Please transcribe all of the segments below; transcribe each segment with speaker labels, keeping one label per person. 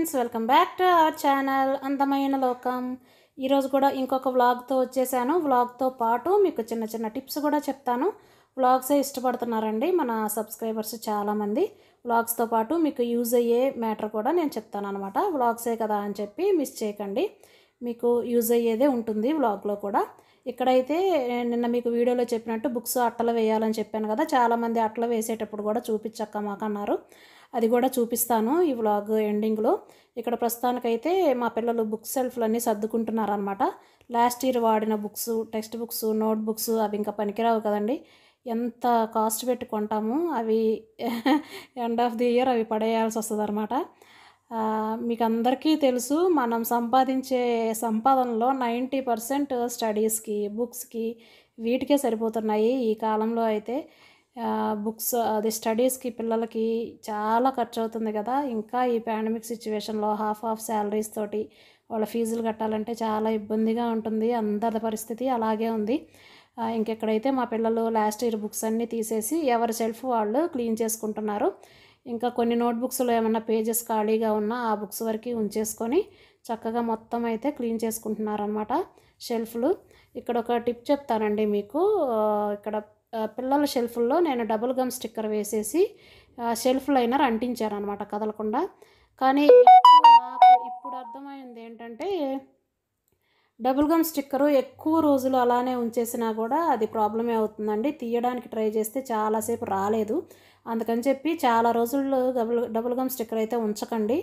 Speaker 1: Friends welcome back to our channel అందమైన లోకం ఈరోజు కూడా ఇంకొక వ్లాగ్తో వచ్చేసాను వ్లాగ్తో పాటు మీకు చిన్న చిన్న టిప్స్ కూడా చెప్తాను వ్లాగ్సే ఇష్టపడుతున్నారండి మన సబ్స్క్రైబర్స్ చాలామంది వ్లాగ్స్తో పాటు మీకు యూజ్ అయ్యే మ్యాటర్ కూడా నేను చెప్తాను అనమాట వ్లాగ్సే కదా అని చెప్పి మిస్ చేయకండి మీకు యూజ్ అయ్యేదే ఉంటుంది వ్లాగ్లో కూడా ఇక్కడైతే నిన్న మీకు వీడియోలో చెప్పినట్టు బుక్స్ అట్టలు వేయాలని చెప్పాను కదా చాలామంది అట్టలు వేసేటప్పుడు కూడా చూపించక్క మాకు అన్నారు అది కూడా చూపిస్తాను ఈ వ్లాగ్ ఎండింగ్లో ఇక్కడ ప్రస్తుతానికైతే మా పిల్లలు బుక్ సెల్ఫ్లన్నీ సర్దుకుంటున్నారు అనమాట లాస్ట్ ఇయర్ వాడిన books text books note books అవి ఇంకా పనికిరావు కదండి ఎంత కాస్ట్ పెట్టి కొంటాము అవి ఎండ్ ఆఫ్ ది ఇయర్ అవి పడేయాల్సి వస్తుంది అనమాట మీకు అందరికీ తెలుసు మనం సంపాదించే సంపాదనలో నైంటీ పర్సెంట్ స్టడీస్కి బుక్స్కి వీటికే సరిపోతున్నాయి ఈ కాలంలో అయితే బుక్స్ అది స్టడీస్కి పిల్లలకి చాలా ఖర్చు అవుతుంది కదా ఇంకా ఈ పాండమిక్ సిచ్యువేషన్లో హాఫ్ ఆఫ్ శాలరీస్ తోటి వాళ్ళ ఫీజులు కట్టాలంటే చాలా ఇబ్బందిగా ఉంటుంది అందరి పరిస్థితి అలాగే ఉంది ఇంకెక్కడైతే మా పిల్లలు లాస్ట్ ఇయర్ బుక్స్ అన్నీ తీసేసి ఎవరి సెల్ఫ్ వాళ్ళు క్లీన్ చేసుకుంటున్నారు ఇంకా కొన్ని నోట్బుక్స్లో ఏమన్నా పేజెస్ ఖాళీగా ఉన్నా ఆ బుక్స్ వరకు ఉంచేసుకొని చక్కగా మొత్తం అయితే క్లీన్ చేసుకుంటున్నారనమాట షెల్ఫ్లు ఇక్కడ ఒక టిప్ చెప్తానండి మీకు ఇక్కడ పిల్లల షెల్ఫ్ల్లో నేను డబుల్ గమ్ స్టిక్కర్ వేసేసి షెల్ఫ్ లైనర్ అంటించాను అనమాట కదలకుండా కానీ నాకు ఇప్పుడు అర్థమైంది ఏంటంటే డబుల్ గమ్ స్టిక్కరు ఎక్కువ రోజులు అలానే ఉంచేసినా కూడా అది ప్రాబ్లమే అవుతుందండి తీయడానికి ట్రై చేస్తే చాలాసేపు రాలేదు అందుకని చెప్పి చాలా రోజులు డబుల్ డబుల్ గమ్ స్టిక్కర్ అయితే ఉంచకండి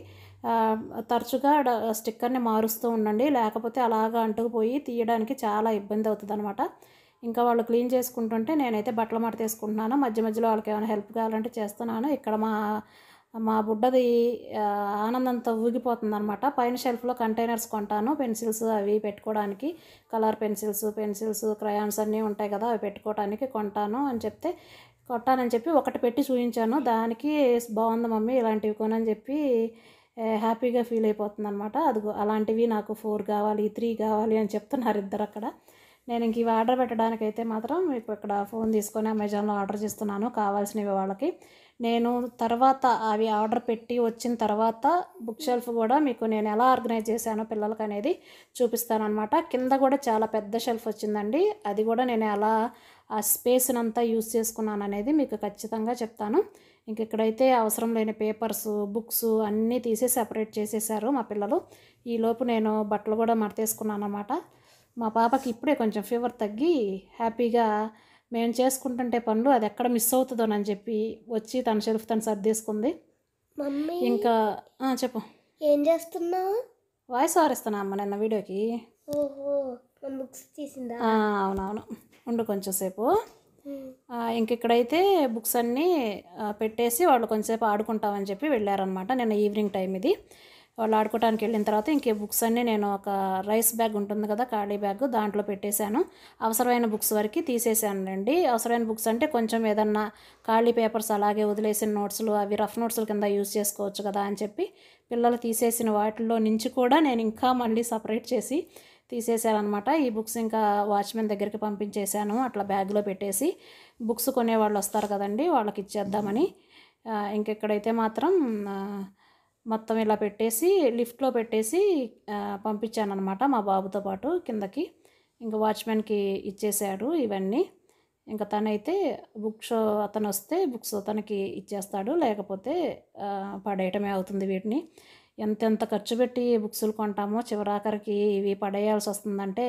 Speaker 1: తరచుగా స్టిక్కర్ని మారుస్తూ ఉండండి లేకపోతే అలాగా అంటుకుపోయి తీయడానికి చాలా ఇబ్బంది అవుతుంది అనమాట ఇంకా వాళ్ళు క్లీన్ చేసుకుంటుంటే నేనైతే బట్టలు మడత తీసుకుంటున్నాను మధ్య మధ్యలో వాళ్ళకి ఏమైనా హెల్ప్ కావాలంటే చేస్తున్నాను ఇక్కడ మా మా బుడ్డది ఆనందంతో ఊగిపోతుంది అనమాట పైన షెల్ఫ్లో కంటైనర్స్ కొంటాను పెన్సిల్స్ అవి పెట్టుకోవడానికి కలర్ పెన్సిల్స్ పెన్సిల్స్ క్రయాన్స్ అన్నీ ఉంటాయి కదా అవి పెట్టుకోవడానికి కొంటాను అని చెప్తే కొట్టానని చెప్పి ఒకటి పెట్టి చూపించాను దానికి బాగుంది మమ్మీ ఇలాంటివి కొనని చెప్పి హ్యాపీగా ఫీల్ అయిపోతుంది అనమాట అది అలాంటివి నాకు ఫోర్ కావాలి త్రీ కావాలి అని చెప్తున్నారు ఇద్దరు అక్కడ నేను ఇంక ఇవి ఆర్డర్ పెట్టడానికైతే మాత్రం ఇప్పుడు ఇక్కడ ఫోన్ తీసుకొని అమెజాన్లో ఆర్డర్ చేస్తున్నాను కావాల్సినవి వాళ్ళకి నేను తర్వాత అవి ఆర్డర్ పెట్టి వచ్చిన తర్వాత బుక్ షెల్ఫ్ కూడా మీకు నేను ఎలా ఆర్గనైజ్ చేశానో పిల్లలకి అనేది చూపిస్తాను అనమాట కింద కూడా చాలా పెద్ద షెల్ఫ్ వచ్చిందండి అది కూడా నేను ఎలా ఆ స్పేస్ని అంతా యూస్ చేసుకున్నాను అనేది మీకు ఖచ్చితంగా చెప్తాను ఇంక ఇక్కడైతే అవసరం లేని పేపర్స్ బుక్స్ అన్నీ తీసి సెపరేట్ చేసేసారు మా పిల్లలు ఈలోపు నేను బట్టలు కూడా మడతేసుకున్నాను అనమాట మా పాపకి ఇప్పుడే కొంచెం ఫీవర్ తగ్గి హ్యాపీగా మేము చేసుకుంటుంటే పనులు అది ఎక్కడ మిస్ అవుతుందోనని చెప్పి వచ్చి తన షెల్ఫ్ తను సర్దేసుకుంది
Speaker 2: మమ్మీ
Speaker 1: ఇంకా చెప్పు
Speaker 2: ఏం చేస్తున్నావు
Speaker 1: వాయిస్ ఆరిస్తున్నా అమ్మ నిన్న వీడియోకి
Speaker 2: ఓహో మన బుక్స్ తీసిందా
Speaker 1: అవునవును ఉండు కొంచెం సేపు ఇంక ఇక్కడైతే బుక్స్ అన్నీ పెట్టేసి వాళ్ళు కొంచెంసేపు ఆడుకుంటామని చెప్పి వెళ్ళారనమాట నిన్న ఈవినింగ్ టైం ఇది వాళ్ళు ఆడుకోవడానికి వెళ్ళిన తర్వాత ఇంకే బుక్స్ అన్నీ నేను ఒక రైస్ బ్యాగ్ ఉంటుంది కదా ఖాళీ బ్యాగ్ దాంట్లో పెట్టేశాను అవసరమైన బుక్స్ వరకు తీసేసాను అండి అవసరమైన బుక్స్ అంటే కొంచెం ఏదన్నా ఖాళీ పేపర్స్ అలాగే వదిలేసిన నోట్స్లు అవి రఫ్ నోట్స్ల కింద యూజ్ చేసుకోవచ్చు కదా అని చెప్పి పిల్లలు తీసేసిన వాటిల్లో నుంచి కూడా నేను ఇంకా మళ్ళీ సపరేట్ చేసి తీసేసాను అనమాట ఈ బుక్స్ ఇంకా వాచ్మెన్ దగ్గరికి పంపించేశాను అట్లా బ్యాగ్లో పెట్టేసి బుక్స్ కొనేవాళ్ళు వస్తారు కదండి వాళ్ళకి ఇచ్చేద్దామని ఇంకెక్కడైతే మాత్రం మొత్తం ఇలా పెట్టేసి లిఫ్ట్లో పెట్టేసి పంపించాను అనమాట మా బాబుతో పాటు కిందకి ఇంకా వాచ్మెన్కి ఇచ్చేసాడు ఇవన్నీ ఇంకా తనైతే బుక్ షో అతను వస్తే బుక్స్ తనకి ఇచ్చేస్తాడు లేకపోతే పడేయటమే అవుతుంది వీటిని ఎంతెంత ఖర్చు పెట్టి బుక్స్లు కొంటామో చివరాఖరికి ఇవి పడేయాల్సి వస్తుందంటే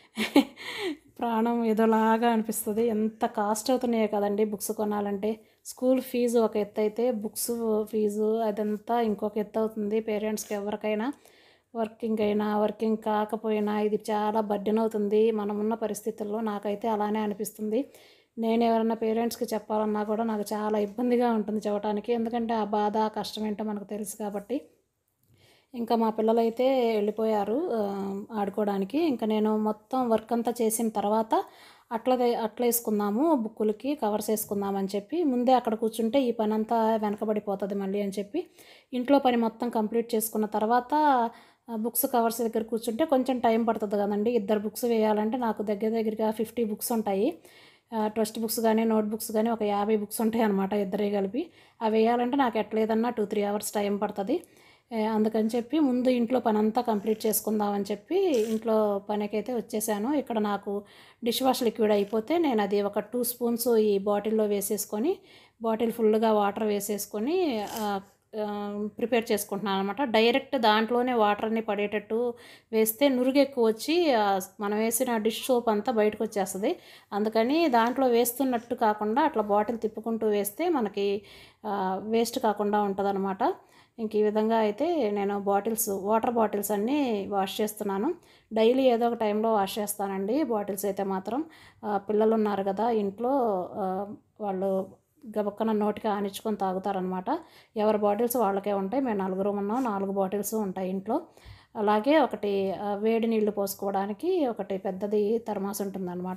Speaker 1: ప్రాణం ఏదోలాగా అనిపిస్తుంది ఎంత కాస్ట్ అవుతున్నాయో కదండి బుక్స్ కొనాలంటే స్కూల్ ఫీజు ఒక ఎత్తు అయితే బుక్స్ ఫీజు అదంతా ఇంకొక ఎత్తు అవుతుంది పేరెంట్స్కి ఎవరికైనా వర్కింగ్ అయినా వర్కింగ్ కాకపోయినా ఇది చాలా బర్డెన్ అవుతుంది మనం ఉన్న పరిస్థితుల్లో నాకైతే అలానే అనిపిస్తుంది నేను ఎవరైనా పేరెంట్స్కి చెప్పాలన్నా కూడా నాకు చాలా ఇబ్బందిగా ఉంటుంది చెప్పడానికి ఎందుకంటే ఆ బాధ కష్టం ఏంటో మనకు తెలుసు కాబట్టి ఇంకా మా పిల్లలైతే వెళ్ళిపోయారు ఆడుకోవడానికి ఇంకా నేను మొత్తం వర్క్ అంతా చేసిన తర్వాత అట్ల అట్ల వేసుకుందాము బుక్కులకి కవర్స్ వేసుకుందామని చెప్పి ముందే అక్కడ కూర్చుంటే ఈ పని అంతా వెనకబడిపోతుంది మళ్ళీ అని చెప్పి ఇంట్లో పని మొత్తం కంప్లీట్ చేసుకున్న తర్వాత బుక్స్ కవర్స్ దగ్గర కూర్చుంటే కొంచెం టైం పడుతుంది కదండి ఇద్దరు బుక్స్ వేయాలంటే నాకు దగ్గర దగ్గరగా ఫిఫ్టీ బుక్స్ ఉంటాయి టెక్స్ట్ బుక్స్ కానీ నోట్ బుక్స్ కానీ ఒక యాభై బుక్స్ ఉంటాయి అనమాట ఇద్దరే కలిపి అవి వేయాలంటే నాకు ఎట్లేదన్నా టూ త్రీ అవర్స్ టైం పడుతుంది ఏ, అందుకని చెప్పి ముందు ఇంట్లో పని అంతా కంప్లీట్ చేసుకుందామని చెప్పి ఇంట్లో పనికైతే వచ్చేసాను ఇక్కడ నాకు డిష్ వాష్ లిక్విడ్ అయిపోతే నేను అది ఒక టూ స్పూన్స్ ఈ బాటిల్లో వేసేసుకొని బాటిల్ ఫుల్గా వాటర్ వేసేసుకొని ఆ, ఆ, ప్రిపేర్ చేసుకుంటున్నాను అనమాట డైరెక్ట్ దాంట్లోనే వాటర్ని పడేటట్టు వేస్తే నురుగు ఎక్కువ వచ్చి ఆ, మనం వేసిన డిష్ సోప్ అంతా బయటకు వచ్చేస్తుంది అందుకని దాంట్లో వేస్తున్నట్టు కాకుండా అట్లా బాటిల్ తిప్పుకుంటూ వేస్తే మనకి వేస్ట్ కాకుండా ఉంటుంది ఇంక ఈ విధంగా అయితే నేను బాటిల్స్ వాటర్ బాటిల్స్ అన్నీ వాష్ చేస్తున్నాను డైలీ ఏదో ఒక టైంలో వాష్ చేస్తానండి బాటిల్స్ అయితే మాత్రం ఆ, పిల్లలు ఉన్నారు కదా ఇంట్లో ఆ, వాళ్ళు గబక్కన నోటికి ఆనించుకొని తాగుతారనమాట ఎవరి బాటిల్స్ వాళ్ళకే ఉంటాయి మేము నలుగురు ఉన్నాం నాలుగు బాటిల్స్ ఉంటాయి ఇంట్లో అలాగే ఒకటి ఆ, వేడి నీళ్లు పోసుకోవడానికి ఒకటి పెద్దది థర్మాస్ ఉంటుందన్నమాట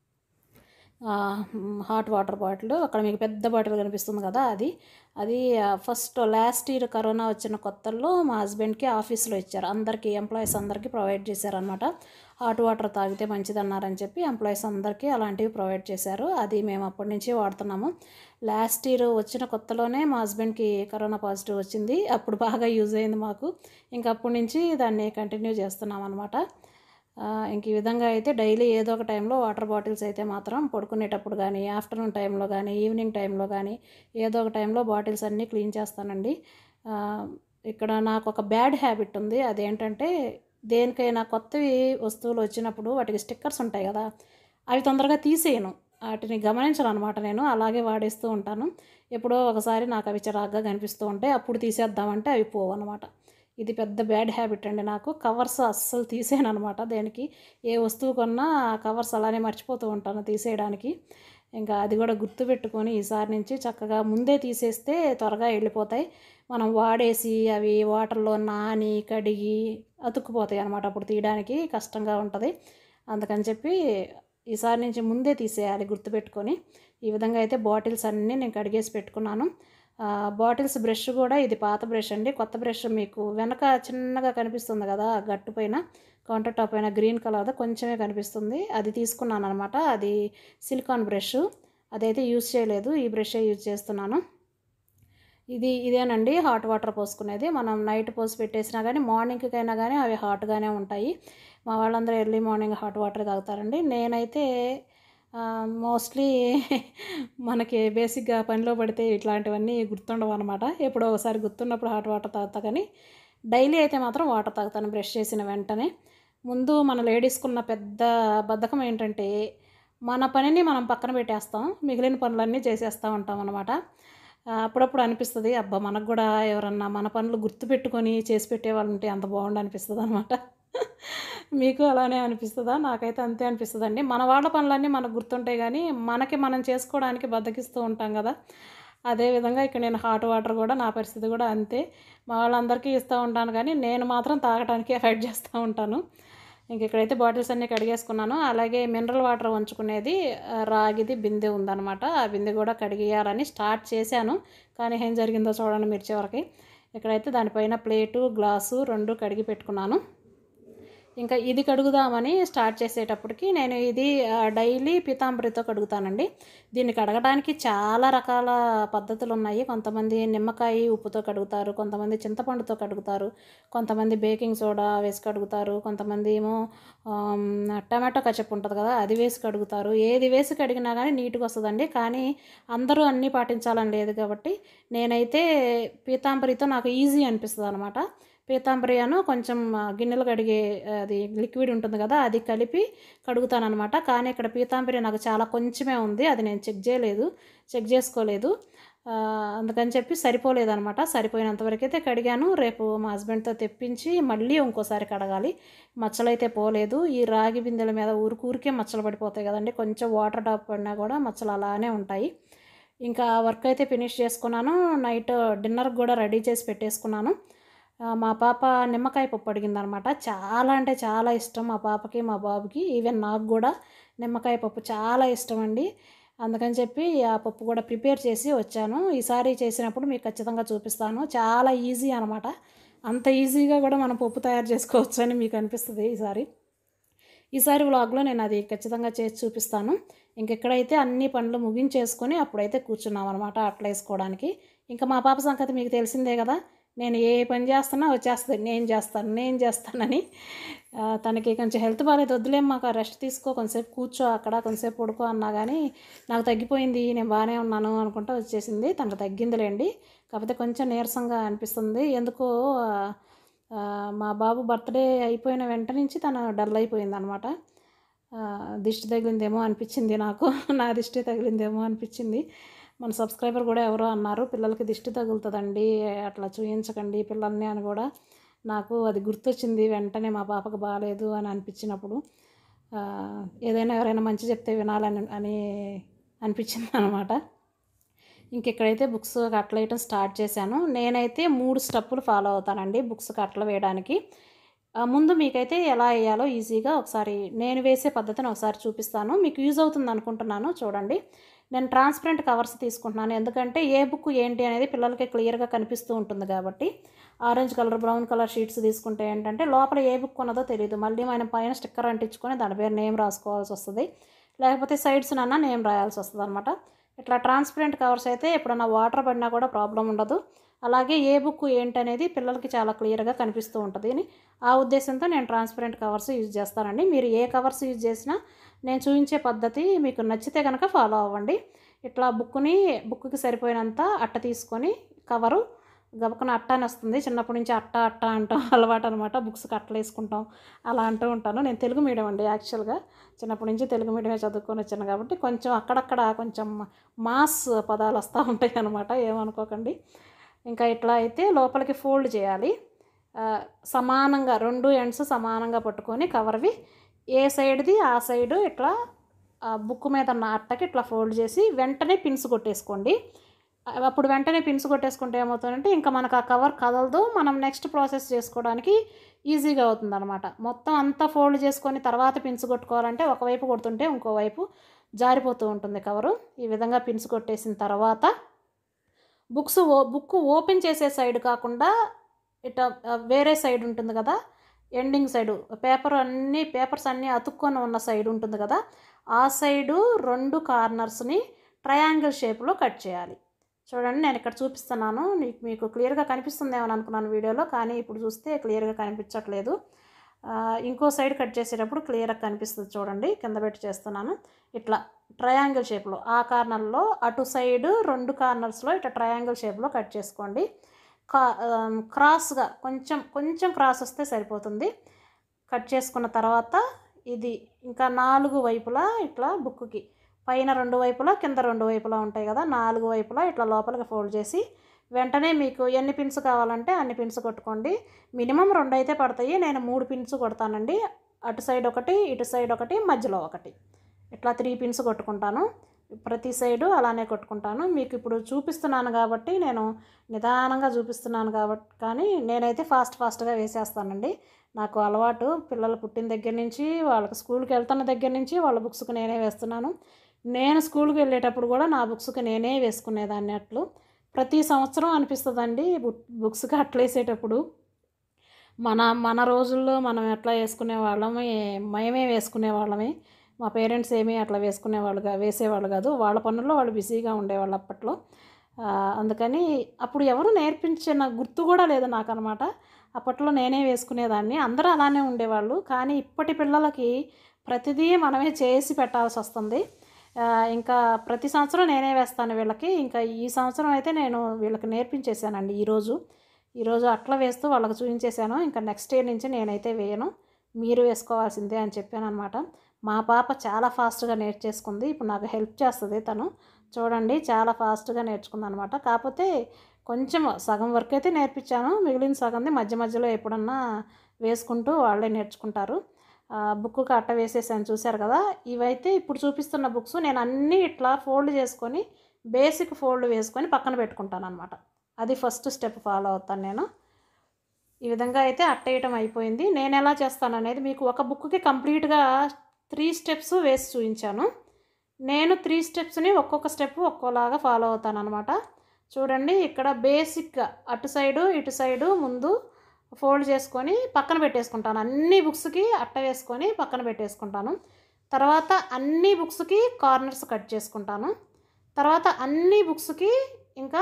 Speaker 1: ఆ, హాట్ వాటర్ బాటిల్ అక్కడ మీకు పెద్ద బాటిల్ కనిపిస్తుంది కదా అది అది ఆ, ఫస్ట్ లాస్ట్ ఇయర్ కరోనా వచ్చిన కొత్తల్లో మా హస్బెండ్కి ఆఫీస్లో ఇచ్చారు అందరికీ ఎంప్లాయీస్ అందరికీ ప్రొవైడ్ చేశారనమాట హాట్ వాటర్ తాగితే మంచిదన్నారని చెప్పి ఎంప్లాయీస్ అందరికీ అలాంటివి ప్రొవైడ్ చేశారు అది మేము అప్పటి నుంచి వాడుతున్నాము లాస్ట్ ఇయర్ వచ్చిన కొత్తలోనే మా హస్బెండ్కి కరోనా పాజిటివ్ వచ్చింది అప్పుడు బాగా యూజ్ అయింది మాకు ఇంకా అప్పటి నుంచి దాన్ని కంటిన్యూ చేస్తున్నాం అనమాట ఆ, ఇంక ఈ విధంగా అయితే డైలీ ఏదో ఒక టైంలో వాటర్ బాటిల్స్ అయితే మాత్రం పడుకునేటప్పుడు కానీ ఆఫ్టర్నూన్ టైంలో కానీ ఈవినింగ్ టైంలో కానీ ఏదో ఒక టైంలో బాటిల్స్ అన్నీ క్లీన్ చేస్తానండి ఆ, ఇక్కడ నాకు ఒక బ్యాడ్ హ్యాబిట్ ఉంది అదేంటంటే దేనికైనా కొత్తవి వస్తువులు వచ్చినప్పుడు వాటికి స్టిక్కర్స్ ఉంటాయి కదా అవి తొందరగా తీసేయను వాటిని గమనించను అనమాట నేను అలాగే వాడేస్తూ ఉంటాను ఎప్పుడో ఒకసారి నాకు అవి చిరాగ్గా కనిపిస్తూ ఉంటాయి అప్పుడు తీసేద్దామంటే అవి పోవు అనమాట ఇది పెద్ద బ్యాడ్ హ్యాబిట్ అండి నాకు కవర్స్ అస్సలు తీసేయను అనమాట దేనికి ఏ వస్తువు కొన్నా కవర్స్ అలానే మర్చిపోతూ ఉంటాను తీసేయడానికి ఇంకా అది కూడా గుర్తుపెట్టుకొని ఈసారి నుంచి చక్కగా ముందే తీసేస్తే త్వరగా వెళ్ళిపోతాయి మనం వాడేసి అవి వాటర్లో నాని కడిగి అతుక్కుపోతాయి అనమాట అప్పుడు తీయడానికి కష్టంగా ఉంటుంది అందుకని చెప్పి ఈసారి నుంచి ముందే తీసేయాలి గుర్తుపెట్టుకొని ఈ విధంగా అయితే బాటిల్స్ అన్నీ నేను కడిగేసి పెట్టుకున్నాను ఆ, బాటిల్స్ బ్రష్ కూడా ఇది పాత బ్రష్ అండి కొత్త బ్రష్ మీకు వెనక చిన్నగా కనిపిస్తుంది కదా ఆ గట్టు పైన కౌంటర్ టాప్ పైన గ్రీన్ కలర్ కొంచెమే కనిపిస్తుంది అది తీసుకున్నాను అనమాట అది సిలికాన్ బ్రష్ అదైతే యూజ్ చేయలేదు ఈ బ్రషే యూజ్ చేస్తున్నాను ఇది ఇదేనండి హాట్ వాటర్ పోసుకునేది మనం నైట్ పోసి పెట్టేసినా కానీ మార్నింగ్కైనా కానీ అవి హాట్గానే ఉంటాయి మా వాళ్ళందరూ ఎర్లీ మార్నింగ్ హాట్ వాటర్ తాగుతారండి నేనైతే మోస్ట్లీ మనకి బేసిక్గా పనిలో పడితే ఇట్లాంటివన్నీ గుర్తుండవు అనమాట ఎప్పుడో ఒకసారి గుర్తున్నప్పుడు హాట్ వాటర్ తాగుతా కానీ డైలీ అయితే మాత్రం వాటర్ తాగుతాను బ్రష్ చేసిన వెంటనే ముందు మన లేడీస్కున్న పెద్ద బద్ధకం ఏంటంటే మన పనిని మనం పక్కన పెట్టేస్తాం మిగిలిన పనులన్నీ చేసేస్తూ ఉంటాం అనమాట అప్పుడప్పుడు అనిపిస్తుంది అబ్బా మనకు కూడా ఎవరన్నా మన పనులు గుర్తుపెట్టుకొని చేసి పెట్టేవాళ్ళు ఉంటే అంత బాగుండు అనిపిస్తుంది అనమాట మీకు అలానే అనిపిస్తుందా నాకైతే అంతే అనిపిస్తుందండి మన వాళ్ళ పనులన్నీ మనకు గుర్తుంటాయి కానీ మనకి మనం చేసుకోవడానికి బద్దకిస్తూ ఉంటాం కదా అదేవిధంగా ఇక్కడ నేను హాట్ వాటర్ కూడా నా పరిస్థితి కూడా అంతే మా వాళ్ళందరికీ ఇస్తూ ఉంటాను కానీ నేను మాత్రం తాగడానికి అవాయిడ్ చేస్తూ ఉంటాను ఇంక ఇక్కడైతే బాటిల్స్ అన్నీ కడిగేసుకున్నాను అలాగే మినరల్ వాటర్ వంచుకునేది ఆ, రాగిది బిందె ఉందన్నమాట ఆ బిందె కూడా కడిగేయాలని స్టార్ట్ చేశాను కానీ ఏం జరిగిందో చూడండి మీరు చివరికి ఇక్కడైతే దానిపైన ప్లేటు గ్లాసు రెండు కడిగి పెట్టుకున్నాను ఇంకా ఇది కడుగుదామని స్టార్ట్ చేసేటప్పటికి నేను ఇది ఆ, డైలీ పీతాంబరితో కడుగుతానండి దీన్ని కడగడానికి చాలా రకాల పద్ధతులు ఉన్నాయి కొంతమంది నిమ్మకాయ ఉప్పుతో కడుగుతారు కొంతమంది చింతపండుతో కడుగుతారు కొంతమంది బేకింగ్ సోడా వేసి కడుగుతారు కొంతమంది ఏమో ఆమ్, టమాటో కచప్ ఉంటుంది కదా అది వేసి కడుగుతారు ఏది వేసి కడిగినా కానీ నీట్గా వస్తుందండి కానీ అందరూ అన్నీ పాటించాలని లేదు కాబట్టి నేనైతే పీతాంబరితో నాకు ఈజీ అనిపిస్తుంది అనమాట పీతాంబరియాను కొంచెం ఆ, గిన్నెలు కడిగే ఆ, అది లిక్విడ్ ఉంటుంది కదా అది కలిపి కడుగుతానమాట కానీ ఇక్కడ పీతాంబరి నాకు చాలా కొంచెమే ఉంది అది నేను చెక్ చేయలేదు చెక్ చేసుకోలేదు ఆ, అందుకని చెప్పి సరిపోలేదు అనమాట సరిపోయినంతవరకు అయితే కడిగాను రేపు మా హస్బెండ్తో తెప్పించి మళ్ళీ ఇంకోసారి కడగాలి మచ్చలైతే పోలేదు ఈ రాగి బిందెల మీద ఊరికి ఊరికే మచ్చలు పడిపోతాయి కదండి కొంచెం వాటర్ డ్రాప్ పడినా కూడా మచ్చలు అలానే ఉంటాయి ఇంకా వర్క్ అయితే ఫినిష్ చేసుకున్నాను నైట్ డిన్నర్ కూడా రెడీ చేసి పెట్టేసుకున్నాను ఆ, మా పాప నిమ్మకాయ పప్పు అడిగిందనమాట చాలా అంటే చాలా ఇష్టం మా పాపకి మా బాబుకి ఈవెన్ నాకు కూడా నిమ్మకాయ పప్పు చాలా ఇష్టం అండి అందుకని చెప్పి ఆ పప్పు కూడా ప్రిపేర్ చేసి వచ్చాను ఈసారి చేసినప్పుడు మీకు ఖచ్చితంగా చూపిస్తాను చాలా ఈజీ అనమాట అంత ఈజీగా కూడా మనం పప్పు తయారు చేసుకోవచ్చు అని మీకు అనిపిస్తుంది ఈసారి ఈసారి వ్లాగ్లో నేను అది ఖచ్చితంగా చేసి చూపిస్తాను ఇంకెక్కడైతే అన్ని పనులు ముగించేసుకొని అప్పుడైతే కూర్చున్నాం అనమాట అట్లా వేసుకోవడానికి ఇంకా మా పాప సంగతి మీకు తెలిసిందే కదా నేను ఏ పని చేస్తున్నా వచ్చేస్తుంది నేను చేస్తాను నేను చేస్తానని ఆ, తనకి కొంచెం హెల్త్ బాగాలేదు వద్దులేం మాకు రెస్ట్ తీసుకో కొంతసేపు కూర్చో అక్కడ కొంతసేపు పడుకో అన్నా కానీ నాకు తగ్గిపోయింది నేను బాగానే ఉన్నాను అనుకుంటా వచ్చేసింది తనకు తగ్గిందిలేండి కాకపోతే కొంచెం నీరసంగా అనిపిస్తుంది ఎందుకో ఆ, ఆ, మా బాబు బర్త్డే అయిపోయిన వెంట నుంచి తను డల్ అయిపోయింది అనమాట దిష్టి తగిలిందేమో అనిపించింది నాకు నా దిష్టి తగిలిందేమో అనిపించింది మన సబ్స్క్రైబర్ కూడా ఎవరో అన్నారు పిల్లలకి దిష్టి తగులుతుందండి అట్లా చూయించకండి పిల్లల్ని అని కూడా నాకు అది గుర్తొచ్చింది వెంటనే మా పాపకు బాగాలేదు అని అనిపించినప్పుడు ఆ, ఏదైనా ఎవరైనా మంచి చెప్తే వినాలని అని అనిపించింది అనమాట ఇంకెక్కడైతే బుక్స్ కట్టలు వేయటం స్టార్ట్ చేశాను నేనైతే మూడు స్టెప్పులు ఫాలో అవుతానండి బుక్స్ కట్టలు వేయడానికి ఆ, ముందు మీకైతే ఎలా వేయాలో ఈజీగా ఒకసారి నేను వేసే పద్ధతిని ఒకసారి చూపిస్తాను మీకు యూజ్ అవుతుంది అనుకుంటున్నాను చూడండి నేను ట్రాన్స్పరెంట్ కవర్స్ తీసుకుంటున్నాను ఎందుకంటే ఏ బుక్ ఏంటి అనేది పిల్లలకి క్లియర్గా కనిపిస్తూ ఉంటుంది కాబట్టి orange colour brown colour sheets తీసుకుంటే ఏంటంటే లోపల ఏ బుక్ ఉన్నదో తెలియదు మళ్ళీ మనం పైన స్టిక్కర్ అంటించుకొని దాని పేరు నేమ్ రాసుకోవాల్సి వస్తుంది లేకపోతే సైడ్స్ నన్నా నేమ్ రాయాల్సి వస్తుంది అనమాట ఇట్లా ట్రాన్స్పరెంట్ కవర్స్ అయితే ఎప్పుడన్నా వాటర్ పడినా కూడా ప్రాబ్లం ఉండదు అలాగే ఏ బుక్ ఏంటనేది పిల్లలకి చాలా క్లియర్గా కనిపిస్తూ ఉంటుంది అని ఆ ఉద్దేశంతో నేను ట్రాన్స్పరెంట్ కవర్స్ యూజ్ చేస్తానండి మీరు ఏ కవర్స్ యూజ్ చేసినా నేను చూపించే పద్ధతి మీకు నచ్చితే కనుక ఫాలో అవ్వండి ఇట్లా బుక్ని బుక్కి సరిపోయినంత అట్ట తీసుకొని కవరు గబుకున అట్ట అని వస్తుంది చిన్నప్పటి నుంచి అట్ట అట్ట అంటాం అలవాటు అనమాట బుక్స్కి అట్టలు వేసుకుంటాం అలా అంటూ ఉంటాను నేను తెలుగు మీడియం అండి యాక్చువల్గా చిన్నప్పటి నుంచి తెలుగు మీడియమే చదువుకొని వచ్చాను కాబట్టి కొంచెం అక్కడక్కడ కొంచెం మాస్ పదాలు వస్తూ ఉంటాయి అనమాట ఏమనుకోకండి ఇంకా ఇట్లా అయితే లోపలికి ఫోల్డ్ చేయాలి ఆ, సమానంగా రెండు ఎండ్స్ సమానంగా పట్టుకొని కవర్వి ఏ సైడ్ది ఆ సైడు ఇట్లా ఆ బుక్ మీద ఉన్న అట్టకి ఇట్లా ఫోల్డ్ చేసి వెంటనే పిన్స్ కొట్టేసుకోండి ఆ, అప్పుడు వెంటనే పిన్స్ కొట్టేసుకుంటే ఏమవుతుందంటే ఇంకా మనకు ఆ కవర్ కదలదు మనం నెక్స్ట్ ప్రాసెస్ చేసుకోవడానికి ఈజీగా అవుతుంది అనమాట మొత్తం అంతా ఫోల్డ్ చేసుకొని తర్వాత పిన్స్ కొట్టుకోవాలంటే ఒకవైపు కొడుతుంటే ఇంకోవైపు జారిపోతూ ఉంటుంది కవరు ఈ విధంగా పిన్స్ కొట్టేసిన తర్వాత బుక్స్ ఓ బుక్ ఓపెన్ చేసే సైడ్ కాకుండా ఇట్లా ఆ, వేరే సైడ్ ఉంటుంది కదా ఎండింగ్ సైడు పేపర్ అన్నీ పేపర్స్ అన్నీ అతుక్కొని ఉన్న సైడ్ ఉంటుంది కదా ఆ సైడు రెండు కార్నర్స్ని ట్రయాంగిల్ షేప్లో కట్ చేయాలి చూడండి నేను ఇక్కడ చూపిస్తున్నాను మీకు మీకు క్లియర్గా కనిపిస్తుందేమో అనుకున్నాను వీడియోలో కానీ ఇప్పుడు చూస్తే క్లియర్గా కనిపించట్లేదు ఆ, ఇంకో సైడ్ కట్ చేసేటప్పుడు క్లియర్గా కనిపిస్తుంది చూడండి కింద పెట్టి చేస్తున్నాను ఇట్లా ట్రయాంగిల్ షేప్లో ఆ కార్నర్లో అటు సైడ్ రెండు కార్నర్స్లో ఇట్లా ట్రయాంగిల్ షేప్లో కట్ చేసుకోండి కా ఆమ్, క్రాస్గా కొంచెం కొంచెం క్రాస్ వస్తే సరిపోతుంది కట్ చేసుకున్న తర్వాత ఇది ఇంకా నాలుగు వైపులా ఇట్లా బుక్కి పైన రెండు వైపులా కింద రెండు వైపులా ఉంటాయి కదా నాలుగు వైపులా ఇట్లా లోపలికి ఫోల్డ్ చేసి వెంటనే మీకు ఎన్ని పిన్స్ కావాలంటే అన్ని పిన్స్ కొట్టుకోండి మినిమం రెండు అయితే పడతాయి నేను మూడు పిన్స్ కొడతానండి అటు సైడ్ ఒకటి ఇటు సైడ్ ఒకటి మధ్యలో ఒకటి ఇట్లా త్రీ పిన్స్ కొట్టుకుంటాను ప్రతి సైడు అలానే కొట్టుకుంటాను మీకు ఇప్పుడు చూపిస్తున్నాను కాబట్టి నేను నిదానంగా చూపిస్తున్నాను కాబట్టి కానీ నేనైతే ఫాస్ట్ ఫాస్ట్గా వేసేస్తానండి నాకు అలవాటు పిల్లలు పుట్టిన దగ్గర నుంచి వాళ్ళకి స్కూల్కి వెళ్తున్న దగ్గర నుంచి వాళ్ళ బుక్స్కి నేనే వేస్తున్నాను నేను స్కూల్కి వెళ్ళేటప్పుడు కూడా నా బుక్స్కి నేనే వేసుకునేదాన్ని అట్లు ప్రతి సంవత్సరం అనిపిస్తుందండి బుక్ బుక్స్కి అట్లా వేసేటప్పుడు మన మన రోజుల్లో మనం ఎట్లా వేసుకునే వాళ్ళమే మేమే వేసుకునే వాళ్ళమే మా పేరెంట్స్ ఏమీ అట్లా వేసుకునేవాళ్ళు కా వేసేవాళ్ళు కాదు వాళ్ళ పనుల్లో వాళ్ళు బిజీగా ఉండేవాళ్ళు అప్పట్లో ఆ, అందుకని అప్పుడు ఎవరు నేర్పించిన గుర్తు కూడా లేదు నాకు అనమాట అప్పట్లో నేనే వేసుకునేదాన్ని అందరూ అలానే ఉండేవాళ్ళు కానీ ఇప్పటి పిల్లలకి ప్రతిదీ మనమే చేసి పెట్టాల్సి వస్తుంది ఆ, ఇంకా ప్రతి సంవత్సరం నేనే వేస్తాను వీళ్ళకి ఇంకా ఈ సంవత్సరం అయితే నేను వీళ్ళకి నేర్పించేశానండి ఈరోజు ఈరోజు అట్లా వేస్తూ వాళ్ళకి చూపించేశాను ఇంకా నెక్స్ట్ ఇయర్ నుంచి నేనైతే వేయను మీరు వేసుకోవాల్సిందే అని చెప్పాను అనమాట మా పాప చాలా ఫాస్ట్గా నేర్చేసుకుంది ఇప్పుడు నాకు హెల్ప్ చేస్తుంది తను చూడండి చాలా ఫాస్ట్గా నేర్చుకుంది అనమాట కాకపోతే కొంచెం సగం వరకు అయితే నేర్పించాను మిగిలిన సగంది మధ్య మధ్యలో ఎప్పుడన్నా వేసుకుంటూ వాళ్ళే నేర్చుకుంటారు బుక్కి అట్ట వేసేసాను చూశారు కదా ఇవైతే ఇప్పుడు చూపిస్తున్న బుక్స్ నేను అన్నీ ఇట్లా ఫోల్డ్ చేసుకొని బేసిక్ ఫోల్డ్ వేసుకొని పక్కన పెట్టుకుంటాను అనమాట అది ఫస్ట్ స్టెప్ ఫాలో అవుతాను నేను ఈ విధంగా అయితే అట్టేయటం అయిపోయింది నేను ఎలా చేస్తాను అనేది మీకు ఒక బుక్కి కంప్లీట్గా త్రీ స్టెప్స్ వేసి చూపించాను నేను త్రీ స్టెప్స్ని ఒక్కొక్క స్టెప్ ఒక్కోలాగా ఫాలో అవుతాను అనమాట చూడండి ఇక్కడ బేసిక్గా అటు సైడు ఇటు సైడు ముందు ఫోల్డ్ చేసుకొని పక్కన పెట్టేసుకుంటాను అన్ని బుక్స్కి అట్ట వేసుకొని పక్కన పెట్టేసుకుంటాను తర్వాత అన్ని బుక్స్కి కార్నర్స్ కట్ చేసుకుంటాను తర్వాత అన్ని బుక్స్కి ఇంకా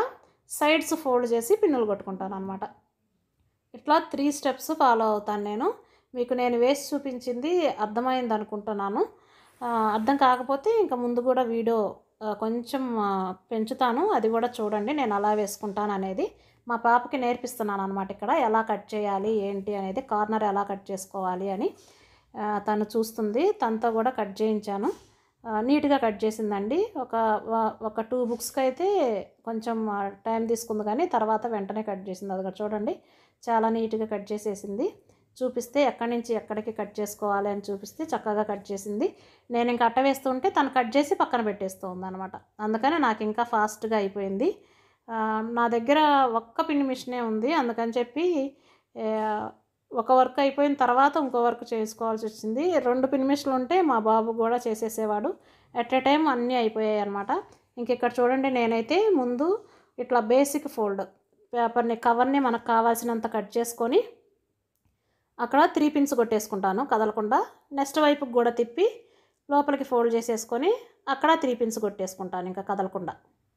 Speaker 1: సైడ్స్ ఫోల్డ్ చేసి పిన్నులు కొట్టుకుంటాను అనమాట ఇట్లా త్రీ స్టెప్స్ ఫాలో అవుతాను నేను మీకు నేను వేసి చూపించింది అర్థమైంది అనుకుంటున్నాను ఆ, అర్థం కాకపోతే ఇంకా ముందు కూడా వీడియో ఆ, కొంచెం ఆ, పెంచుతాను అది కూడా చూడండి నేను అలా వేసుకుంటాను అనేది మా పాపకి నేర్పిస్తున్నాను అనమాట ఇక్కడ ఎలా కట్ చేయాలి ఏంటి అనేది కార్నర్ ఎలా కట్ చేసుకోవాలి అని ఆ, తను చూస్తుంది తనతో కూడా కట్ చేయించాను ఆ, నీట్గా కట్ చేసిందండి ఒక వ- ఒక టూ బుక్స్కి అయితే కొంచెం ఆ, టైం తీసుకుంది కానీ తర్వాత వెంటనే కట్ చేసింది అది కూడా చూడండి చాలా నీట్గా కట్ చేసేసింది చూపిస్తే ఎక్కడి నుంచి ఎక్కడికి కట్ చేసుకోవాలి అని చూపిస్తే చక్కగా కట్ చేసింది నేను ఇంకా అట్ట వేస్తుంటే తను కట్ చేసి పక్కన పెట్టేస్తూ ఉందన్నమాట అందుకని నాకు ఇంకా ఫాస్ట్గా అయిపోయింది ఆ, నా దగ్గర ఒక్క పిన్ మిషనే ఉంది అందుకని చెప్పి ఆ, ఒక వర్క్ అయిపోయిన తర్వాత ఇంకో వర్క్ చేసుకోవాల్సి వచ్చింది రెండు పిన్ మిషన్లు ఉంటే మా బాబు కూడా చేసేసేవాడు ఎట్ ఎ టైం అన్నీ అయిపోయాయి అనమాట ఇంక ఇక్కడ చూడండి నేనైతే ముందు ఇట్లా బేసిక్ ఫోల్డ్ పేపర్ని కవర్ని మనకు కావాల్సినంత కట్ చేసుకొని అక్కడ త్రీ పిన్స్ కొట్టేసుకుంటాను కదలకుండా నెక్స్ట్ వైపుకి కూడా తిప్పి లోపలికి ఫోల్డ్ చేసేసుకొని అక్కడ త్రీ పిన్స్ కొట్టేసుకుంటాను ఇంకా కదలకుండా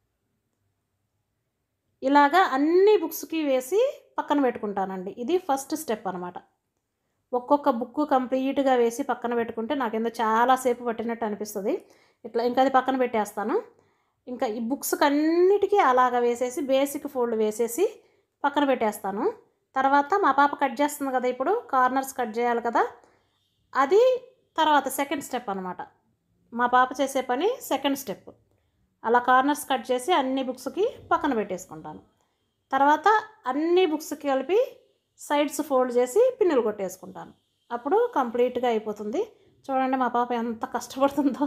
Speaker 1: ఇలాగా అన్ని బుక్స్కి వేసి పక్కన పెట్టుకుంటానండి ఇది ఫస్ట్ స్టెప్ అనమాట ఒక్కొక్క బుక్ కంప్లీట్గా వేసి పక్కన పెట్టుకుంటే నాకేందో చాలాసేపు పట్టినట్టు అనిపిస్తుంది ఇట్లా ఇంకా అది పక్కన పెట్టేస్తాను ఇంకా ఈ బుక్స్కి అన్నిటికీ అలాగ వేసేసి బేసిక్ ఫోల్డ్ వేసేసి పక్కన పెట్టేస్తాను తర్వాత మా పాప కట్ చేస్తుంది కదా ఇప్పుడు కార్నర్స్ కట్ చేయాలి కదా అది తర్వాత సెకండ్ స్టెప్ అనమాట మా పాప చేసే పని సెకండ్ స్టెప్ అలా కార్నర్స్ కట్ చేసి అన్ని బుక్స్కి పక్కన పెట్టేసుకుంటాను తర్వాత అన్ని బుక్స్కి కలిపి సైడ్స్ ఫోల్డ్ చేసి పిన్నులు కొట్టేసుకుంటాను అప్పుడు కంప్లీట్గా అయిపోతుంది చూడండి మా పాప ఎంత కష్టపడుతుందో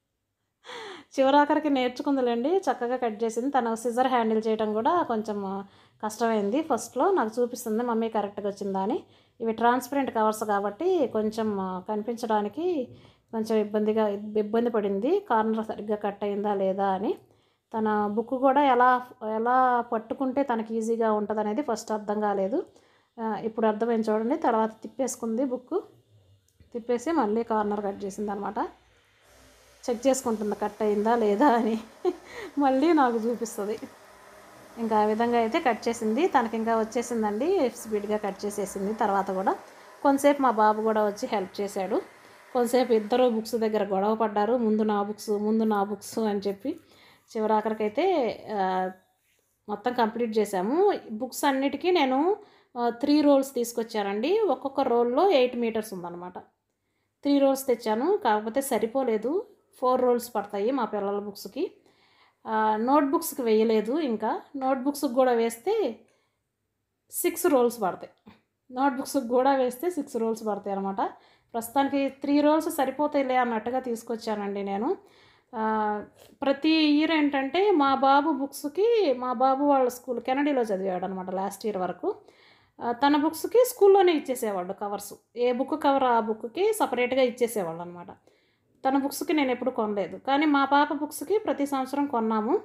Speaker 1: చివరాఖరికి నేర్చుకుందిలేండి చక్కగా కట్ చేసింది తను సిజర్ హ్యాండిల్ చేయడం కూడా కొంచెం కష్టమైంది ఫస్ట్లో నాకు చూపిస్తుంది మమ్మీ కరెక్ట్గా వచ్చిందా అని ఇవి ట్రాన్స్పరెంట్ కవర్స్ కాబట్టి కొంచెం కనిపించడానికి కొంచెం ఇబ్బందిగా ఇబ్బంది పడింది కార్నర్ సరిగ్గా కట్ అయిందా లేదా అని తన బుక్ కూడా ఎలా ఎలా పట్టుకుంటే తనకి ఈజీగా ఉంటుంది అనేది ఫస్ట్ అర్థం కాలేదు ఆ, ఇప్పుడు అర్థమైంది చూడండి తర్వాత తిప్పేసుకుంది బుక్ తిప్పేసి మళ్ళీ కార్నర్ కట్ చేసింది అనమాట చెక్ చేసుకుంటుంది కట్ అయిందా లేదా అని మళ్ళీ నాకు చూపిస్తుంది ఇంకా ఆ విధంగా అయితే కట్ చేసింది తనకి ఇంకా వచ్చేసిందండి స్పీడ్గా కట్ చేసేసింది తర్వాత కూడా కొంతసేపు మా బాబు కూడా వచ్చి హెల్ప్ చేశాడు కొంతసేపు ఇద్దరు బుక్స్ దగ్గర గొడవ పడ్డారు ముందు నా బుక్స్ ముందు నా బుక్స్ అని చెప్పి చివరాఖరికైతే ఆ, మొత్తం కంప్లీట్ చేశాము బుక్స్ అన్నిటికీ నేను త్రీ రోల్స్ తీసుకొచ్చానండి ఒక్కొక్క రోల్లో ఎయిట్ మీటర్స్ ఉందన్నమాట త్రీ రోల్స్ తెచ్చాను కాకపోతే సరిపోలేదు ఫోర్ రోల్స్ పడతాయి మా పిల్లల బుక్స్కి నోట్ బుక్స్కి వేయలేదు ఇంకా నోట్ బుక్స్కి కూడా వేస్తే సిక్స్ రోల్స్ పడతాయి నోట్ బుక్స్కి కూడా వేస్తే సిక్స్ రోల్స్ పడతాయి అనమాట ప్రస్తుతానికి త్రీ రోల్స్ సరిపోతాయిలే అన్నట్టుగా తీసుకొచ్చానండి నేను ఆ, ప్రతి ఇయర్ ఏంటంటే మా బాబు బుక్స్కి మా బాబు వాళ్ళ స్కూల్ కెనడీలో చదివాడు అనమాట లాస్ట్ ఇయర్ వరకు ఆ, తన బుక్స్కి స్కూల్లోనే ఇచ్చేసేవాళ్ళు కవర్స్ ఏ బుక్ కవర్ ఆ బుక్కి సపరేట్గా ఇచ్చేసేవాళ్ళు అనమాట తన బుక్స్కి నేను ఎప్పుడు కొనలేదు కానీ మా పాప బుక్స్కి ప్రతి సంవత్సరం కొన్నాము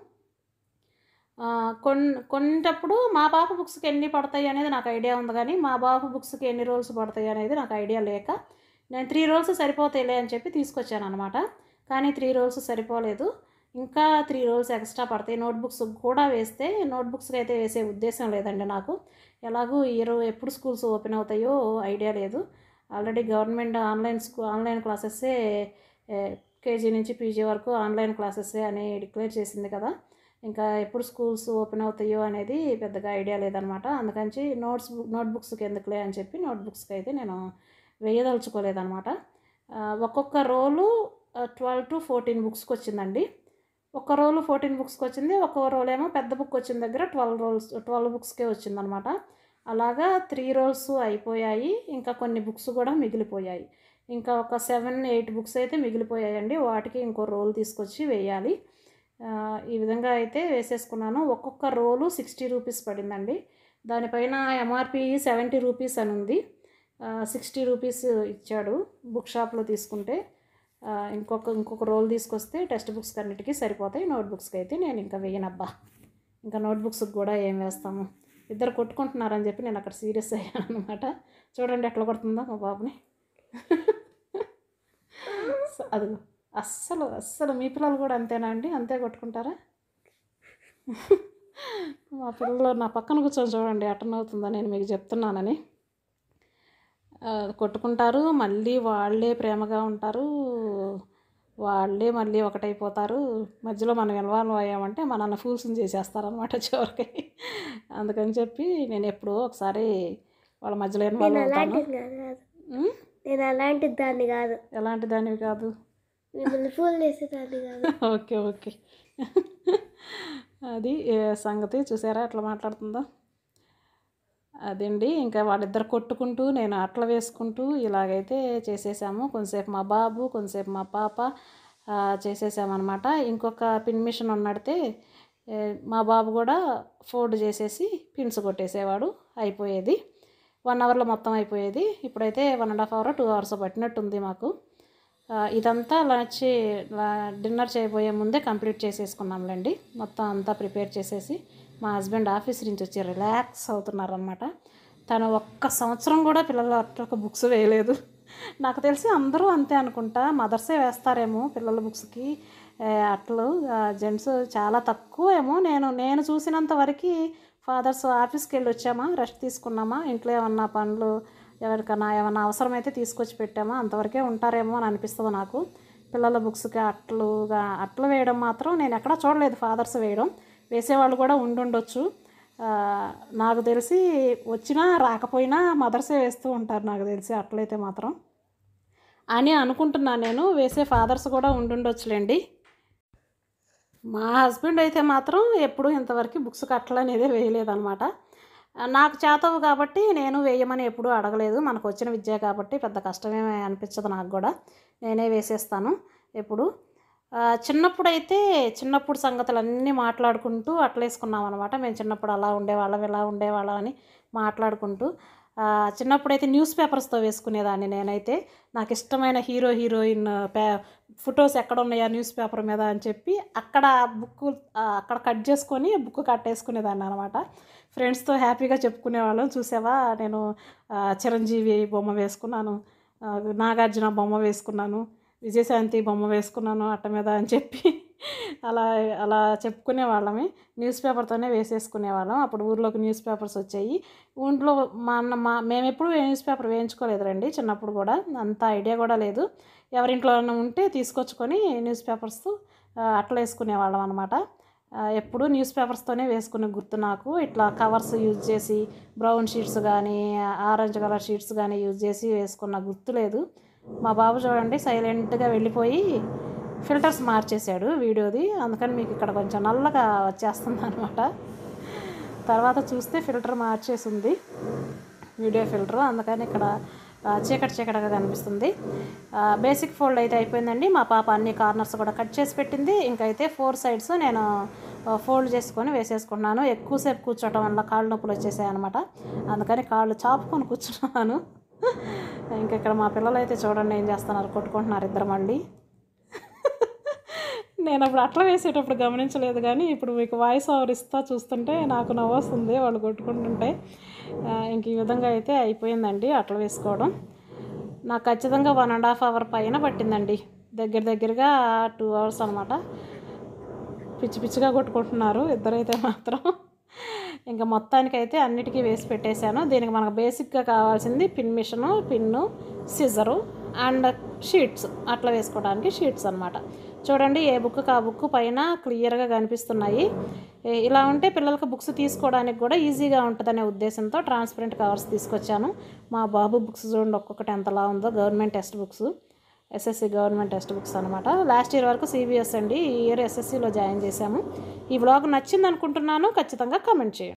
Speaker 1: ఆ, కొన్ కొనేటప్పుడు మా పాప బుక్స్కి ఎన్ని పడతాయి అనేది నాకు ఐడియా ఉంది కానీ మా బాబు బుక్స్కి ఎన్ని రోల్స్ పడతాయి అనేది నాకు ఐడియా లేక నేను త్రీ రోల్స్ సరిపోతాయిలే అని చెప్పి తీసుకొచ్చాను అనమాట కానీ త్రీ రోల్స్ సరిపోలేదు ఇంకా త్రీ రోల్స్ ఎక్స్ట్రా పడతాయి నోట్బుక్స్ కూడా వేస్తే నోట్బుక్స్కి అయితే వేసే ఉద్దేశం లేదండి నాకు ఎలాగూ ఇయర్ ఎప్పుడు స్కూల్స్ ఓపెన్ అవుతాయో ఐడియా లేదు ఆల్రెడీ గవర్నమెంట్ ఆన్లైన్ స్కూ ఆన్లైన్ క్లాసెస్సే కేజీ నుంచి పీజీ వరకు ఆన్లైన్ క్లాసెస్సే అని డిక్లేర్ చేసింది కదా ఇంకా ఎప్పుడు స్కూల్స్ ఓపెన్ అవుతాయో అనేది పెద్దగా ఐడియా లేదనమాట అందుకని నోట్స్ నోట్బుక్స్కి ఎందుకులే అని చెప్పి నోట్బుక్స్కి అయితే నేను వేయదలుచుకోలేదనమాట ఆ, ఒక్కొక్క రోలు ట్వెల్వ్ టు ఫోర్టీన్ బుక్స్కి వచ్చిందండి ఒక రోలు ఫోర్టీన్ బుక్స్కి వచ్చింది ఒక రోల్ ఏమో పెద్ద బుక్ వచ్చిన దగ్గర ట్వెల్వ్ రోల్స్ ట్వెల్వ్ బుక్స్కే వచ్చిందనమాట అలాగా త్రీ రోల్స్ అయిపోయాయి ఇంకా కొన్ని బుక్స్ కూడా మిగిలిపోయాయి ఇంకా ఒక సెవెన్ ఎయిట్ బుక్స్ అయితే మిగిలిపోయాయండి వాటికి ఇంకో రోల్ తీసుకొచ్చి వేయాలి ఆ, ఈ విధంగా అయితే వేసేసుకున్నాను ఒక్కొక్క రోలు సిక్స్టీ రూపీస్ పడిందండి దానిపైన ఎంఆర్పి సెవెంటీ రూపీస్ అని ఉంది సిక్స్టీ రూపీస్ ఇచ్చాడు బుక్ షాప్లో తీసుకుంటే ఆ, ఇంకొక ఇంకొక రోల్ తీసుకొస్తే టెక్స్ట్ బుక్స్ అన్నిటికీ సరిపోతాయి నోట్ బుక్స్కి అయితే నేను ఇంకా వేయనబ్బా ఇంకా నోట్ బుక్స్కి కూడా ఏం వేస్తాము ఇద్దరు కొట్టుకుంటున్నారని చెప్పి నేను అక్కడ సీరియస్ అయ్యాను అనమాట చూడండి ఎట్లా కొడుతుందో మా బాబుని స- అదిగో అస్సలు అస్సలు మీ పిల్లలు కూడా అంతేనా అండి అంతే కొట్టుకుంటారా మా పిల్లలు నా పక్కన కూర్చొని చూడండి అటన్ అవుతుందా నేను మీకు చెప్తున్నానని ఆ, కొట్టుకుంటారు మళ్ళీ వాళ్ళే ప్రేమగా ఉంటారు వాళ్ళే మళ్ళీ ఒకటైపోతారు మధ్యలో మనం ఇన్వాల్వ్ అయ్యామంటే మనల్ని ఫూల్స్ని చేసేస్తారనమాట చివరికి అందుకని చెప్పి నేను ఎప్పుడో ఒకసారి వాళ్ళ మధ్యలో ఇన్వాల్వ్
Speaker 2: నేను
Speaker 1: అవుతాను
Speaker 2: అలాంటిది కాదు కాదు
Speaker 1: ఉమ్?
Speaker 2: నేను అలాంటి దాన్ని కాదు
Speaker 1: ఎలాంటి దానివి కాదు
Speaker 2: మిమ్మల్ని ఫూల్ చేసేదాన్ని కాదు
Speaker 1: ఓకే ఓకే అది ఏ సంగతి చూసారా ఎట్లా మాట్లాడుతుందో అదండి ఇంకా వాళ్ళిద్దరు కొట్టుకుంటూ నేను అట్ల వేసుకుంటూ ఇలాగైతే చేసేసాము కొంతసేపు మా బాబు కొంతసేపు మా పాప ఆ, చేసేసామన్నమాట ఇంకొక పిన్ మిషన్ ఉన్నడితే ఏ, మా బాబు కూడా ఫోల్డ్ చేసేసి పిన్స్ కొట్టేసేవాడు అయిపోయేది వన్ అవర్లో మొత్తం అయిపోయేది ఇప్పుడైతే one and half hour two hours పట్టినట్టుంది మాకు ఆ, ఇదంతా లంచ్ డిన్నర్ చేయబోయే ముందే కంప్లీట్ చేసేసుకున్నాంలేండి మొత్తం అంతా ప్రిపేర్ చేసేసి మా హస్బెండ్ ఆఫీస్ నుంచి వచ్చి రిలాక్స్ అవుతున్నారనమాట తను ఒక్క సంవత్సరం కూడా పిల్లల అట్లా బుక్స్ వేయలేదు నాకు తెలిసి అందరూ అంతే అనుకుంటా మదర్సే వేస్తారేమో పిల్లల బుక్స్కి అట్లు జెంట్స్ చాలా తక్కువ ఏమో నేను నేను చూసినంత వరకు ఫాదర్స్ ఆఫీస్కి వెళ్ళి వచ్చామా రెస్ట్ తీసుకున్నామా ఇంట్లో ఏమన్నా పనులు ఎవరికన్నా ఏమన్నా అవసరమైతే తీసుకొచ్చి పెట్టామా అంతవరకే ఉంటారేమో అని అనిపిస్తుంది నాకు పిల్లల బుక్స్కి అట్లుగా అట్లు వేయడం మాత్రం నేను ఎక్కడా చూడలేదు ఫాదర్స్ వేయడం వేసేవాళ్ళు కూడా ఉండుండొచ్చు ఆ, నాకు తెలిసి వచ్చినా రాకపోయినా మదర్సే వేస్తూ ఉంటారు నాకు తెలిసి అట్లయితే మాత్రం అని అనుకుంటున్నాను నేను వేసే ఫాదర్స్ కూడా ఉండుండొచ్చులేండి మా హస్బెండ్ అయితే మాత్రం ఎప్పుడూ ఇంతవరకు బుక్స్ కట్టలు అనేది వేయలేదన్నమాట నాకు చేతవు కాబట్టి నేను వేయమని ఎప్పుడూ అడగలేదు మనకు వచ్చిన విద్య కాబట్టి పెద్ద కష్టమేమీ అనిపించదు నాకు కూడా నేనే వేసేస్తాను ఎప్పుడు ఆ, చిన్నప్పుడైతే చిన్నప్పుడు సంగతులన్నీ మాట్లాడుకుంటూ అట్లేసుకున్నాం అనమాట మేము చిన్నప్పుడు అలా ఉండేవాళ్ళం ఇలా ఉండేవాళ్ళం అని మాట్లాడుకుంటూ ఆ, చిన్నప్పుడైతే న్యూస్ పేపర్స్తో వేసుకునేదాన్ని నేనైతే నాకు ఇష్టమైన హీరో హీరోయిన్ పే ఫొటోస్ ఎక్కడ ఉన్నాయా న్యూస్ పేపర్ మీద అని చెప్పి అక్కడ బుక్ అక్కడ కట్ చేసుకొని బుక్ కట్టేసుకునేదాన్ని అనమాట ఫ్రెండ్స్తో హ్యాపీగా చెప్పుకునేవాళ్ళం చూసావా నేను ఆ, చిరంజీవి బొమ్మ వేసుకున్నాను ఆ, నాగార్జున బొమ్మ వేసుకున్నాను విజయశాంతి బొమ్మ వేసుకున్నాను అట్ట మీద అని చెప్పి అలా అలా చెప్పుకునే వాళ్ళమే న్యూస్ పేపర్తోనే వేసేసుకునేవాళ్ళం అప్పుడు ఊర్లోకి న్యూస్ పేపర్స్ వచ్చాయి ఊంట్లో మా అన్న మా మేము ఎప్పుడు న్యూస్ పేపర్ వేయించుకోలేదు రండి చిన్నప్పుడు కూడా అంత ఐడియా కూడా లేదు ఎవరింట్లో ఉంటే తీసుకొచ్చుకొని న్యూస్ పేపర్స్ అట్లా వేసుకునేవాళ్ళం అనమాట ఎప్పుడు న్యూస్ పేపర్స్తోనే వేసుకునే గుర్తు నాకు ఇట్లా కవర్స్ యూజ్ చేసి బ్రౌన్ షీట్స్ కానీ ఆరెంజ్ కలర్ షీట్స్ కానీ యూజ్ చేసి వేసుకున్న గుర్తు లేదు మా బాబు చూడండి సైలెంట్గా వెళ్ళిపోయి ఫిల్టర్స్ మార్చేశాడు వీడియోది అందుకని మీకు ఇక్కడ కొంచెం నల్లగా వచ్చేస్తుంది అనమాట తర్వాత చూస్తే ఫిల్టర్ మార్చేసింది వీడియో ఫిల్టర్ అందుకని ఇక్కడ ఆ, చీకటి చీకటిగా కనిపిస్తుంది ఆ, బేసిక్ ఫోల్డ్ అయితే అయిపోయిందండి మా పాప అన్ని కార్నర్స్ కూడా కట్ చేసి పెట్టింది ఇంకైతే ఫోర్ సైడ్స్ నేను ఆ, ఫోల్డ్ చేసుకొని వేసేసుకున్నాను ఎక్కువసేపు కూర్చోవటం వల్ల కాళ్ళు నొప్పులు వచ్చేసాయి అనమాట అందుకని కాళ్ళు చాపుకొని కూర్చున్నాను ఇంకా ఇక్కడ మా పిల్లలు అయితే చూడండి ఏం చేస్తున్నారు కొట్టుకుంటున్నారు ఇద్దరు మళ్ళీ నేను అప్పుడు అట్లా వేసేటప్పుడు గమనించలేదు కానీ ఇప్పుడు మీకు వాయిస్ ఓవర్ ఇస్తా చూస్తుంటే నాకు నవ్వొస్తుంది వాళ్ళు కొట్టుకుంటుంటే ఆ, ఇంక ఈ విధంగా అయితే అయిపోయిందండి అట్లా వేసుకోవడం నాకు ఖచ్చితంగా వన్ అండ్ హాఫ్ అవర్ పైన పట్టిందండి దగ్గర దగ్గరగా టూ అవర్స్ అనమాట పిచ్చి పిచ్చిగా కొట్టుకుంటున్నారు ఇద్దరైతే మాత్రం ఇంకా మొత్తానికైతే అన్నిటికీ వేసి పెట్టేశాను దీనికి మనకు బేసిక్గా కావాల్సింది pin machine pin scissor and sheets అట్లా వేసుకోవడానికి షీట్స్ అనమాట చూడండి ఏ బుక్ ఆ బుక్ పైన క్లియర్గా కనిపిస్తున్నాయి ఏ- ఇలా ఉంటే పిల్లలకు బుక్స్ తీసుకోవడానికి కూడా ఈజీగా ఉంటుందనే ఉద్దేశంతో ట్రాన్స్పరెంట్ కవర్స్ తీసుకొచ్చాను మా బాబు బుక్స్ చూడండి ఒక్కొక్కటి ఎంతలా ఉందో government text books S S C government text books అనమాట లాస్ట్ ఇయర్ వరకు సిబిఎస్ అండి ఈ ఇయర్ ఎస్ఎస్సిలో జాయిన్ చేశాము ఈ బ్లాగ్ నచ్చింది అనుకుంటున్నాను ఖచ్చితంగా కామెంట్ చేయండి